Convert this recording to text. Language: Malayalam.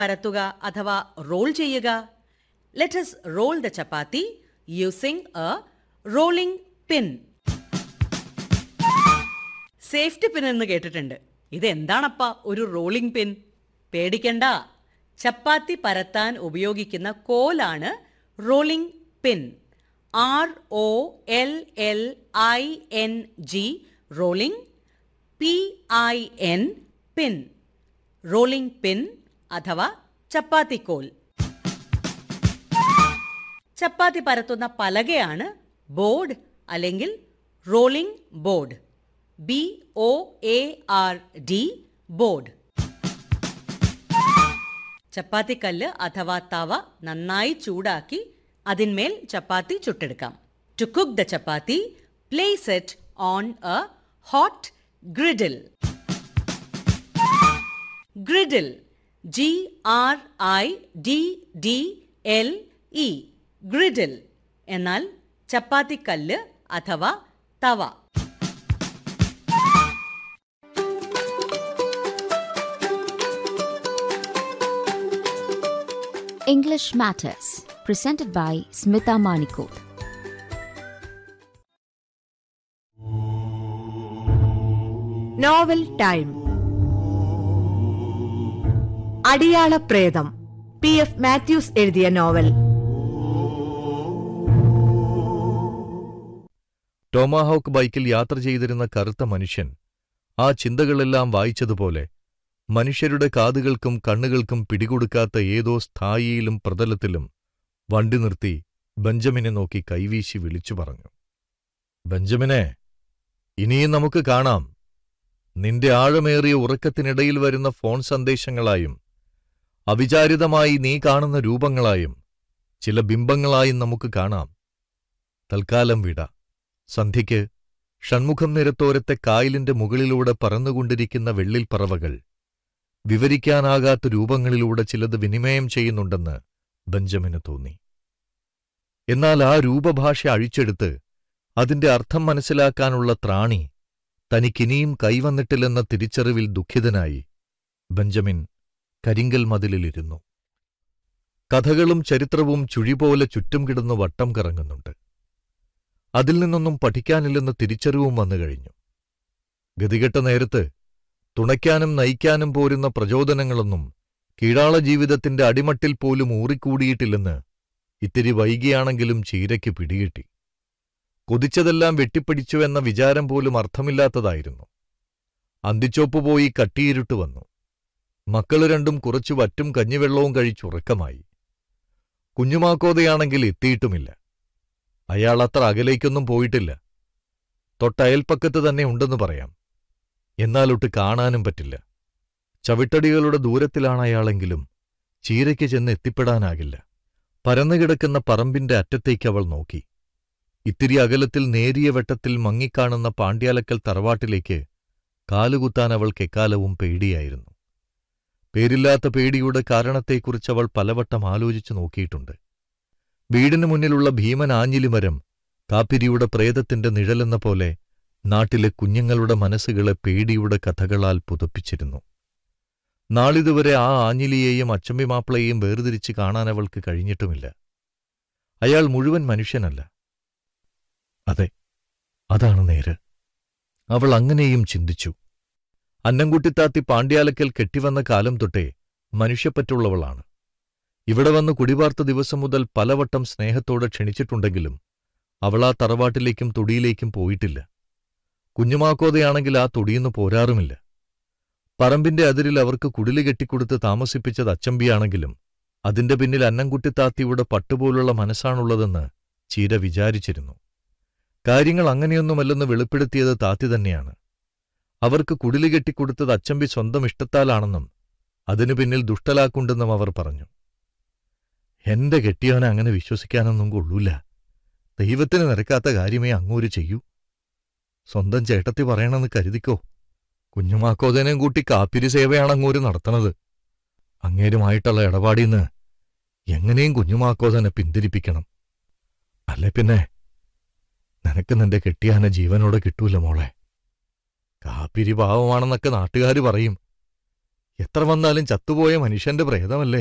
പരത്തുക അഥവാ റോൾ ചെയ്യുക let's roll the chapati using a rolling pin safety pin എന്ന് കേട്ടിട്ടുണ്ട് ഇതെന്താണപ്പാ ഒരു റോളിംഗ് പിൻ പേടിക്കണ്ട ചപ്പാത്തി പരത്താൻ ഉപയോഗിക്കുന്ന കോലാണ് rolling pin R O L L I N G rolling P I N pin rolling pin അഥവാ ചപ്പാത്തിക്കോൽ ചപ്പാത്തി പരത്തുന്ന പലകയാണ് ബോർഡ് അല്ലെങ്കിൽ rolling board B O A R D board ചപ്പാത്തിക്കല്ല് അഥവാ തവ നന്നായി ചൂടാക്കി അതിന്മേൽ ചപ്പാത്തി ചുട്ടെടുക്കാം to cook the chapati place it on a hot griddle griddle G R I D D L E griddle എന്നാൽ ചപ്പാത്തിക്കല്ല് അഥവാ തവ English Matters, presented by Smita Manikot. Novel time Adiyala Pretham P F Mathews എഴുതിയ നോവൽ ടോമാഹോക്ക് ബൈക്കിൽ യാത്ര ചെയ്തിരുന്ന കറുത്ത മനുഷ്യൻ ആ ചിന്തകളെല്ലാം വായിച്ചതുപോലെ മനുഷ്യരുടെ കാതുകൾക്കും കണ്ണുകൾക്കും പിടികൊടുക്കാത്ത ഏതോ സ്ഥായിയിലും പ്രതലത്തിലും വണ്ടി നിർത്തി ബെഞ്ചമിനെ നോക്കി കൈവീശി വിളിച്ചു പറഞ്ഞു ബെഞ്ചമിനെ ഇനിയും നമുക്ക് കാണാം നിന്റെ ആഴമേറിയ ഉറക്കത്തിനിടയിൽ വരുന്ന ഫോൺ സന്ദേശങ്ങളായും അവിചാരിതമായി നീ കാണുന്ന രൂപങ്ങളായും ചില ബിംബങ്ങളായും നമുക്ക് കാണാം തൽക്കാലം വിട സന്ധ്യയ്ക്ക് ഷൺമുഖം നിരത്തോരത്തെ കായലിന്റെ മുകളിലൂടെ പറന്നുകൊണ്ടിരിക്കുന്ന വെള്ളിൽ പറവകൾ വിവരിക്കാനാകാത്ത രൂപങ്ങളിലൂടെ ചിലത് വിനിമയം ചെയ്യുന്നുണ്ടെന്ന് ബെഞ്ചമിന് തോന്നി എന്നാൽ ആ രൂപഭാഷ അഴിച്ചെടുത്ത് അതിന്റെ അർത്ഥം മനസ്സിലാക്കാനുള്ള ത്രാണി തനിക്കിനിയും കൈവന്നിട്ടില്ലെന്ന തിരിച്ചറിവിൽ ദുഃഖിതനായി ബെഞ്ചമിൻ കരിങ്കൽ മതിലിലിരുന്നു കഥകളും ചരിത്രവും ചുഴിപോലെ ചുറ്റും കിടന്നു വട്ടം കറങ്ങുന്നുണ്ട് അതിൽ നിന്നൊന്നും പഠിക്കാനില്ലെന്ന തിരിച്ചറിവും വന്നു കഴിഞ്ഞു ഗതികെട്ട നേരത്ത് തുണയ്ക്കാനും നയിക്കാനും പോരുന്ന പ്രചോദനങ്ങളൊന്നും കീഴാള ജീവിതത്തിന്റെ അടിമട്ടിൽ പോലും ഊറിക്കൂടിയിട്ടില്ലെന്ന് ഇത്തിരി വൈകിയാണെങ്കിലും ചീരയ്ക്ക് പിടികിട്ടി കൊതിച്ചതെല്ലാം വെട്ടിപ്പിടിച്ചു എന്ന വിചാരം പോലും അർത്ഥമില്ലാത്തതായിരുന്നു അന്തിച്ചോപ്പ് പോയി കട്ടിയിരുട്ട് വന്നു മക്കള് രണ്ടും കുറച്ചു വറ്റും കഞ്ഞിവെള്ളവും കഴിച്ചുറക്കമായി കുഞ്ഞുമാക്കോതയാണെങ്കിൽ എത്തിയിട്ടുമില്ല അയാൾ അത്ര അകലേക്കൊന്നും പോയിട്ടില്ല തൊട്ടയൽപ്പക്കത്ത് തന്നെ ഉണ്ടെന്ന് പറയാം എന്നാലൊട്ട് കാണാനും പറ്റില്ല ചവിട്ടടികളുടെ ദൂരത്തിലാണ് അയാളെങ്കിലും ചീരയ്ക്ക് ചെന്ന് എത്തിപ്പെടാനാകില്ല പരന്നുകിടക്കുന്ന പറമ്പിന്റെ അറ്റത്തേക്ക് അവൾ നോക്കി ഇത്തിരി അകലത്തിൽ നേരിയ വെട്ടത്തിൽ മങ്ങിക്കാണുന്ന പാണ്ഡ്യാലക്കൽ തറവാട്ടിലേക്ക് കാലുകുത്താൻ അവൾക്ക് എക്കാലവും പേടിയായിരുന്നു പേരില്ലാത്ത പേടിയുടെ കാരണത്തെക്കുറിച്ച് അവൾ പലവട്ടം ആലോചിച്ചു നോക്കിയിട്ടുണ്ട് വീടിനു മുന്നിലുള്ള ഭീമൻ ആഞ്ഞിലിമരം കാപ്പിരിയുടെ പ്രേതത്തിന്റെ നിഴലെന്ന പോലെ നാട്ടിലെ കുഞ്ഞുങ്ങളുടെ മനസ്സുകളെ പേടിയുടെ കഥകളാൽ പുതപ്പിച്ചിരുന്നു നാളിതുവരെ ആ ആഞ്ഞിലിയെയും അച്ചമ്പിമാപ്പിളയെയും വേർതിരിച്ച് കാണാൻ അവൾക്ക് കഴിഞ്ഞിട്ടുമില്ല അയാൾ മുഴുവൻ മനുഷ്യനല്ല അതെ അതാണ് നേര് അവൾ അങ്ങനെയും ചിന്തിച്ചു അന്നംകുട്ടിത്താത്തി പാണ്ഡ്യാലക്കൽ കെട്ടിവന്ന കാലം തൊട്ടേ മനുഷ്യപ്പറ്റുള്ളവളാണ് ഇവിടെ വന്ന് കുടിപാർത്ത ദിവസം മുതൽ പലവട്ടം സ്നേഹത്തോടെ ക്ഷണിച്ചിട്ടുണ്ടെങ്കിലും അവൾ ആ തറവാട്ടിലേക്കും തൊടിയിലേക്കും പോയിട്ടില്ല കുഞ്ഞുമാക്കോതയാണെങ്കിൽ ആ തൊടിയിന്ന് പോരാറുമില്ല പറമ്പിന്റെ അതിരിൽ അവർക്ക് കുടില് കെട്ടിക്കൊടുത്ത് താമസിപ്പിച്ചത് അച്ചമ്പിയാണെങ്കിലും അതിന്റെ പിന്നിൽ അന്നംകുട്ടിത്താത്തിയുടെ പട്ടുപോലുള്ള മനസ്സാണുള്ളതെന്ന് ചീര വിചാരിച്ചിരുന്നു കാര്യങ്ങൾ അങ്ങനെയൊന്നുമല്ലെന്ന് വെളിപ്പെടുത്തിയത് താത്തി തന്നെയാണ് അവർക്ക് കുടില് കെട്ടിക്കൊടുത്തത് അച്ചമ്പി സ്വന്തം ഇഷ്ടത്താലാണെന്നും അതിനു പിന്നിൽ ദുഷ്ടലാക്കുണ്ടെന്നും അവർ പറഞ്ഞു എന്റെ കെട്ടിയവനെ അങ്ങനെ വിശ്വസിക്കാനൊന്നും കൊള്ളൂല ദൈവത്തിന് നിരക്കാത്ത കാര്യമേ അങ്ങൂര് ചെയ്യൂ സ്വന്തം ചേട്ടത്തി പറയണമെന്ന് കരുതിക്കോ കുഞ്ഞുമാക്കോതനെയും കൂട്ടി കാപ്പിരി സേവയാണ് അങ്ങൂര് നടത്തണത് അങ്ങേരുമായിട്ടുള്ള ഇടപാടിന്ന് എങ്ങനെയും കുഞ്ഞുമാക്കോതനെ പിന്തിരിപ്പിക്കണം അല്ലെ പിന്നെ നിനക്ക് നിന്റെ കെട്ടിയാനെ ജീവനോടെ കിട്ടൂല മോളെ കാപ്പിരി പാവമാണെന്നൊക്കെ നാട്ടുകാര് പറയും എത്ര വന്നാലും ചത്തുപോയ മനുഷ്യന്റെ പ്രേതമല്ലേ